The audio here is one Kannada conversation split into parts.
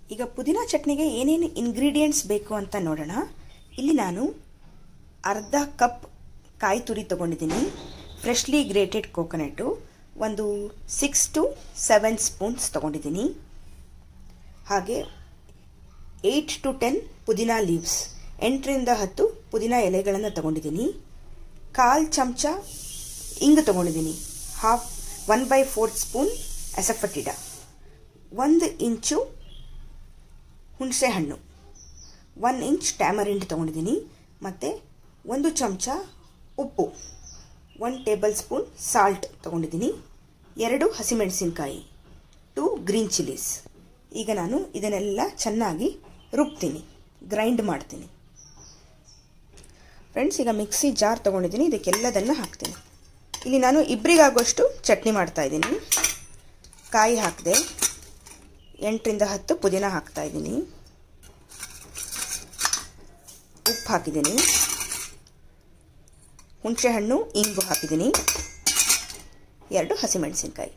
ಈಗ ಪುದೀನ ಚಟ್ನಿಗೆ ಏನೇನು ಇಂಗ್ರೀಡಿಯೆಂಟ್ಸ್ ಬೇಕು ಅಂತ ನೋಡೋಣ ಇಲ್ಲಿ ನಾನು ಅರ್ಧ ಕಪ್ ಕಾಯಿ ತುರಿ ತೊಗೊಂಡಿದ್ದೀನಿ ಫ್ರೆಶ್ಲಿ ಗ್ರೇಟೆಡ್ ಕೋಕೋನಟ್ಟು ಒಂದು ಸಿಕ್ಸ್ ಟು ಸೆವೆನ್ ಸ್ಪೂನ್ಸ್ ತೊಗೊಂಡಿದ್ದೀನಿ ಹಾಗೆ eight to ten pudina leaves ಎಂಟರಿಂದ ಹತ್ತು ಪುದೀನ ಎಲೆಗಳನ್ನು ತೊಗೊಂಡಿದ್ದೀನಿ ಕಾಲು ಚಮಚ ಇಂಗು ತೊಗೊಂಡಿದ್ದೀನಿ half one by fourth spoon asafoetida ಒಂದು ಇಂಚು ಹುಣಸೆ ಹಣ್ಣು ಒನ್ ಇಂಚ್ ಟ್ಯಾಮರಿಂಡ್ ತೊಗೊಂಡಿದ್ದೀನಿ ಮತ್ತು ಒಂದು ಚಮಚ ಉಪ್ಪು ಒನ್ ಟೇಬಲ್ ಸ್ಪೂನ್ ಸಾಲ್ಟ್ ತೊಗೊಂಡಿದ್ದೀನಿ ಎರಡು ಹಸಿಮೆಣಸಿನ್ಕಾಯಿ ಟೂ ಗ್ರೀನ್ ಚಿಲ್ಲೀಸ್ ಈಗ ನಾನು ಇದನ್ನೆಲ್ಲ ಚೆನ್ನಾಗಿ ರುಬ್ತೀನಿ ಗ್ರೈಂಡ್ ಮಾಡ್ತೀನಿ ಫ್ರೆಂಡ್ಸ್ ಈಗ ಮಿಕ್ಸಿ ಜಾರ್ ತೊಗೊಂಡಿದ್ದೀನಿ ಇದಕ್ಕೆಲ್ಲದನ್ನು ಹಾಕ್ತೀನಿ ಇಲ್ಲಿ ನಾನು ಇಬ್ಬರಿಗಾಗುವಷ್ಟು ಚಟ್ನಿ ಮಾಡ್ತಾ ಇದ್ದೀನಿ ಕಾಯಿ ಹಾಕಿದೆ ಎಂಟರಿಂದ ಹತ್ತು ಪುದೀನ ಹಾಕ್ತಾ ಇದ್ದೀನಿ ಉಪ್ಪು ಹಾಕಿದ್ದೀನಿ ಹುಣಸೆ ಹಣ್ಣು ಇಂಗು ಹಾಕಿದ್ದೀನಿ ಎರಡು ಹಸಿಮೆಣಸಿನ್ಕಾಯಿ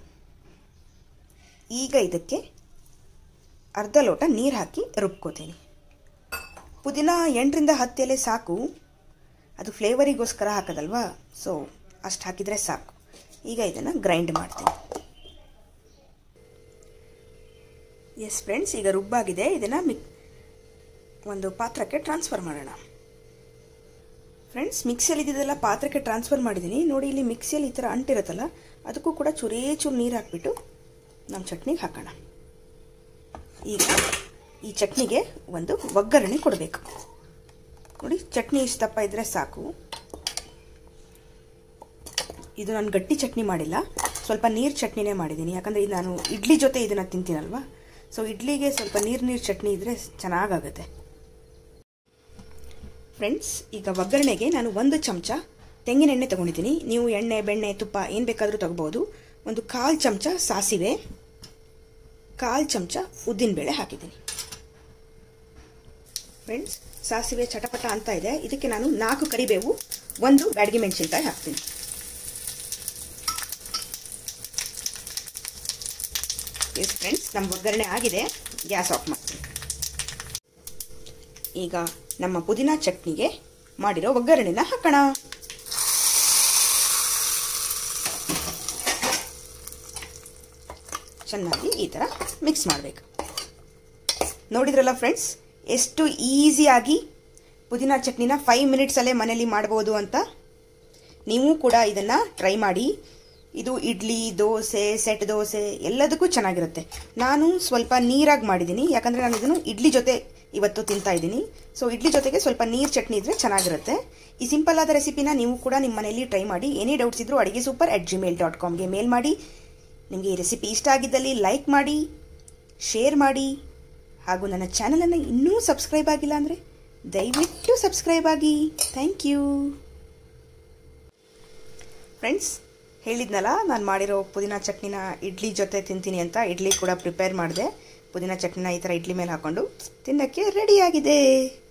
ಈಗ ಇದಕ್ಕೆ ಅರ್ಧ ಲೋಟ ನೀರು ಹಾಕಿ ರುಬ್ಕೋತೀನಿ ಪುದೀನ ಎಂಟರಿಂದ ಹತ್ತು ಎಲೆ ಸಾಕು ಅದು ಫ್ಲೇವರಿಗೋಸ್ಕರ ಹಾಕೋದಲ್ವಾ ಸೊ ಅಷ್ಟು ಹಾಕಿದರೆ ಸಾಕು ಈಗ ಇದನ್ನು ಗ್ರೈಂಡ್ ಮಾಡ್ತೀನಿ ಎಸ್ ಫ್ರೆಂಡ್ಸ್ ಈಗ ರುಬ್ಬಾಗಿದೆ ಇದನ್ನು ಮಿಕ್ ಒಂದು ಪಾತ್ರಕ್ಕೆ ಟ್ರಾನ್ಸ್ಫರ್ ಮಾಡೋಣ ಫ್ರೆಂಡ್ಸ್ ಮಿಕ್ಸಿಯಲ್ಲಿ ಇದ್ದಿದ್ದೆಲ್ಲ ಪಾತ್ರಕ್ಕೆ ಟ್ರಾನ್ಸ್ಫರ್ ಮಾಡಿದ್ದೀನಿ ನೋಡಿ ಇಲ್ಲಿ ಮಿಕ್ಸಿಯಲ್ಲಿ ಈ ಥರ ಅಂಟಿರುತ್ತಲ್ಲ ಅದಕ್ಕೂ ಕೂಡ ಚೂರೇ ಚೂರು ನೀರು ಹಾಕ್ಬಿಟ್ಟು ನಮ್ಮ ಚಟ್ನಿಗೆ ಹಾಕೋಣ ಈಗ ಈ ಚಟ್ನಿಗೆ ಒಂದು ಒಗ್ಗರಣೆ ಕೊಡಬೇಕು ನೋಡಿ ಚಟ್ನಿ ಇಷ್ಟಪ್ಪ ಇದ್ದರೆ ಸಾಕು ಇದು ನಾನು ಗಟ್ಟಿ ಚಟ್ನಿ ಮಾಡಿಲ್ಲ ಸ್ವಲ್ಪ ನೀರು ಚಟ್ನಿನೇ ಮಾಡಿದ್ದೀನಿ ಯಾಕಂದರೆ ಇದು ನಾನು ಇಡ್ಲಿ ಜೊತೆ ಇದನ್ನು ತಿಂತೀನಲ್ವಾ ಸೊ ಇಡ್ಲಿಗೆ ಸ್ವಲ್ಪ ನೀರು ನೀರು ಚಟ್ನಿ ಇದ್ದರೆ ಚೆನ್ನಾಗಾಗುತ್ತೆ ಫ್ರೆಂಡ್ಸ್ ಈಗ ಒಗ್ಗರಣೆಗೆ ನಾನು ಒಂದು ಚಮಚ ತೆಂಗಿನ ಎಣ್ಣೆ ತೊಗೊಂಡಿದ್ದೀನಿ ನೀವು ಎಣ್ಣೆ ಬೆಣ್ಣೆ ತುಪ್ಪ ಏನು ಬೇಕಾದರೂ ತಗೋಬೋದು ಒಂದು ಕಾಲು ಚಮಚ ಸಾಸಿವೆ ಕಾಲು ಚಮಚ ಉದ್ದಿನಬೇಳೆ ಹಾಕಿದ್ದೀನಿ ಫ್ರೆಂಡ್ಸ್ ಸಾಸಿವೆ ಚಟಪಟ ಅಂತ ಇದೆ ಇದಕ್ಕೆ ನಾನು ನಾಲ್ಕು ಕರಿಬೇವು ಒಂದು ಬ್ಯಾಡಗಿ ಮೆಣಸಿನ್ಕಾಯಿ ಹಾಕ್ತೀನಿ ಎಸ್ ಫ್ರೆಂಡ್ಸ್ ನಮ್ಮ ಒಗ್ಗರಣೆ ಆಗಿದೆ ಗ್ಯಾಸ್ ಆಫ್ ಮಾಡ್ತೀನಿ ಈಗ ನಮ್ಮ ಪುದೀನ ಚಟ್ನಿಗೆ ಮಾಡಿರೋ ಒಗ್ಗರಣೆನ ಹಾಕೋಣ ಚೆನ್ನಾಗಿ ಈ ಥರ ಮಿಕ್ಸ್ ಮಾಡಬೇಕು ನೋಡಿದ್ರಲ್ಲ ಫ್ರೆಂಡ್ಸ್ ಎಷ್ಟು ಈಸಿಯಾಗಿ ಪುದೀನ ಚಟ್ನಿನ ಫೈವ್ ಮಿನಿಟ್ಸಲ್ಲೇ ಮನೇಲಿ ಮಾಡ್ಬೋದು ಅಂತ ನೀವು ಕೂಡ ಇದನ್ನು ಟ್ರೈ ಮಾಡಿ ಇದು ಇಡ್ಲಿ ದೋಸೆ ಸೆಟ್ ದೋಸೆ ಎಲ್ಲದಕ್ಕೂ ಚೆನ್ನಾಗಿರುತ್ತೆ ನಾನು ಸ್ವಲ್ಪ ನೀರಾಗಿ ಮಾಡಿದ್ದೀನಿ ಯಾಕಂದರೆ ನಾನು ಇದನ್ನು ಇಡ್ಲಿ ಜೊತೆ ಇವತ್ತು ತಿಂತಾ ಇದ್ದೀನಿ ಸೊ ಇಡ್ಲಿ ಜೊತೆಗೆ ಸ್ವಲ್ಪ ನೀರು ಚಟ್ನಿ ಇದ್ದರೆ ಚೆನ್ನಾಗಿರುತ್ತೆ ಈ ಸಿಂಪಲ್ ಆದ ರೆಸಿಪಿನ ನೀವು ಕೂಡ ನಿಮ್ಮ ಮನೆಯಲ್ಲಿ ಟ್ರೈ ಮಾಡಿ ಏನೇ ಡೌಟ್ಸ್ ಇದ್ದರೂ ಅಡುಗೆ ಸೂಪರ್ ಅಟ್ ಜಿಮೇಲ್ ಡಾಟ್ ಕಾಮ್ಗೆ ಮೇಲ್ ಮಾಡಿ ನಿಮಗೆ ಈ ರೆಸಿಪಿ ಇಷ್ಟ ಆಗಿದ್ದಲ್ಲಿ ಲೈಕ್ ಮಾಡಿ ಶೇರ್ ಮಾಡಿ ಹಾಗೂ ನನ್ನ ಚಾನಲನ್ನು ಇನ್ನೂ ಸಬ್ಸ್ಕ್ರೈಬ್ ಆಗಿಲ್ಲ ಅಂದರೆ ದಯವಿಟ್ಟು ಸಬ್ಸ್ಕ್ರೈಬ್ ಆಗಿ ಥ್ಯಾಂಕ್ ಯು ಫ್ರೆಂಡ್ಸ್ ಹೇಳಿದ್ನಲ್ಲ ನಾನು ಮಾಡಿರೋ ಪುದೀನ ಚಟ್ನಿನ ಇಡ್ಲಿ ಜೊತೆ ತಿಂತೀನಿ ಅಂತ ಇಡ್ಲಿ ಕೂಡ ಪ್ರಿಪೇರ್ ಮಾಡಿದೆ ಪುದೀನ ಚಟ್ನಿನ ಈ ಥರ ಇಡ್ಲಿ ಮೇಲೆ ಹಾಕ್ಕೊಂಡು ತಿನ್ನೋಕ್ಕೆ ರೆಡಿಯಾಗಿದೆ